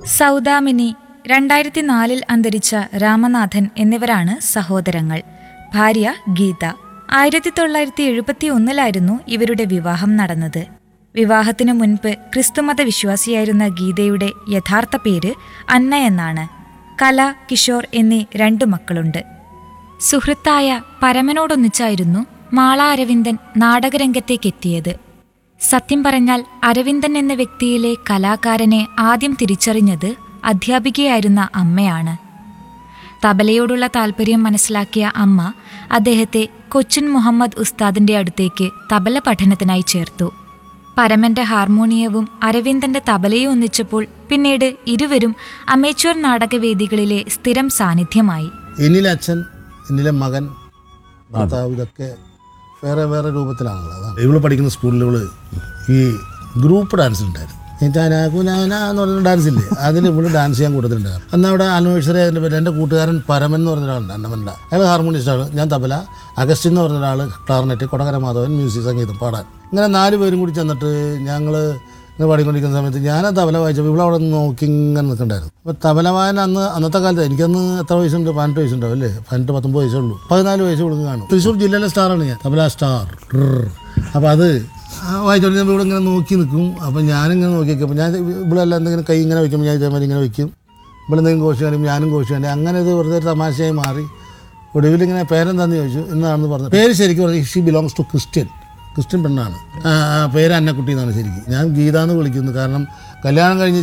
സൗദാമിനി രണ്ടായിരത്തി നാലിൽ അന്തരിച്ച രാമനാഥൻ എന്നിവരാണ് സഹോദരങ്ങൾ ഭാര്യ ഗീത ആയിരത്തി തൊള്ളായിരത്തി എഴുപത്തി ഒന്നിലായിരുന്നു ഇവരുടെ വിവാഹം നടന്നത് വിവാഹത്തിനു മുൻപ് ക്രിസ്തുമത വിശ്വാസിയായിരുന്ന ഗീതയുടെ യഥാർത്ഥ പേര് അന്ന എന്നാണ് കല കിഷോർ എന്നീ രണ്ടു മക്കളുണ്ട് സുഹൃത്തായ പരമനോടൊന്നിച്ചായിരുന്നു മാള അരവിന്ദൻ നാടകരംഗത്തേക്കെത്തിയത് സത്യം പറഞ്ഞാൽ അരവിന്ദൻ എന്ന വ്യക്തിയിലെ കലാകാരനെ ആദ്യം തിരിച്ചറിഞ്ഞത് അധ്യാപികയായിരുന്ന അമ്മയാണ് തബലയോടുള്ള താല്പര്യം മനസ്സിലാക്കിയ അമ്മ അദ്ദേഹത്തെ കൊച്ചിൻ മുഹമ്മദ് ഉസ്താദിന്റെ അടുത്തേക്ക് തബല പഠനത്തിനായി ചേർത്തു പരമന്റെ ഹാർമോണിയവും അരവിന്ദന്റെ തബലയും ഒന്നിച്ചപ്പോൾ പിന്നീട് ഇരുവരും അമേച്വർ നാടകവേദികളിലെ സ്ഥിരം സാന്നിധ്യമായി എന്നിലെ അച്ഛൻ എന്നിലെ മകൻ ഭർത്താവ് ഇതൊക്കെ വേറെ വേറെ രൂപത്തിലാണല്ലോ അതാണ് ഇവള് പഠിക്കുന്ന സ്കൂളിൽ ഇവള് ഈ ഗ്രൂപ്പ് ഡാൻസ് ഉണ്ടായിരുന്നു ഈ ചാന കുനാന എന്ന് പറഞ്ഞ ഡാൻസ് ഇല്ലേ അതിൽ ഇവള് ഡാൻസ് ചെയ്യാൻ കൂടുതലുണ്ടായിരുന്നു അന്ന് അവിടെ ആനിവേഴ്സറി അതിൻ്റെ പേര് എൻ്റെ കൂട്ടുകാരൻ പരമൻ എന്ന് പറഞ്ഞ ഒരാളുണ്ട് അന്നമല്ല അയാൾ ഹാർമോണിസ്റ്റാണ് ഞാൻ തബല അഗസ്റ്റിൻ എന്ന് പറഞ്ഞ ഒരാൾ ക്ലാർനെറ്റ് കൊടകര മാധവൻ മ്യൂസിക് സംഗീതം പാടാൻ ഇങ്ങനെ നാല് പേരും കൂടി ചെന്നിട്ട് ഞങ്ങൾ ഇങ്ങനെ പാടിക്കൊണ്ടിരിക്കുന്ന സമയത്ത് ഞാൻ ആ തബല വായിച്ചപ്പോൾ ഇവിടെ അവിടെ നിന്ന് നോക്കി ഇങ്ങനെ നിൽക്കണ്ടായിരുന്നു അപ്പോൾ തബല വായന അന്ന് അന്നത്തെ കാലത്ത് എനിക്കന്ന് എത്ര വയസ്സുണ്ട് പതിനെട്ട് വയസ്സുണ്ടാവും അല്ലേ പതിനെട്ട് പത്തൊമ്പത് വയസ്സേ ഉള്ളൂ പതിനാല് വയസ്സ് കൊടുക്കും കാണും തൃശ്ശൂർ ജില്ലയിലെ സ്റ്റാറാണ് ഞാൻ തബല സ്റ്റാർ അപ്പോൾ അത് ആ വായിച്ചോണ്ട് ഞാൻ ഇവിടെ ഇങ്ങനെ നോക്കി നിൽക്കും അപ്പോൾ ഞാനിങ്ങനെ നോക്കി നിൽക്കും അപ്പോൾ ഞാൻ ഇവിടെ എല്ലാം എന്തെങ്കിലും കൈ ഇങ്ങനെ വയ്ക്കുമ്പോൾ ഞാൻ ഇതേമാതിരി ഇങ്ങനെ വയ്ക്കും ഇവിടെ എന്തെങ്കിലും കോശി കാണിക്കും ഞാനും കോശി കാണിക്കും അങ്ങനെ ഇത് വെറുതെ ഒരു തമാശയായി മാറി ഒടുവിൽ ഇങ്ങനെ പേരെന്താന്ന് ചോദിച്ചു എന്നാണെന്ന് പറഞ്ഞു പേര് ശരിക്കും പറഞ്ഞു she belongs to Christian Christian പെണ്ണാണ് ആ, ആ, പേര് അന്നക്കുട്ടി എന്നാണ് ശരിക്കും ഞാൻ ഗീത എന്ന് വിളിക്കുന്നു കാരണം കല്യാണം കഴിഞ്ഞ്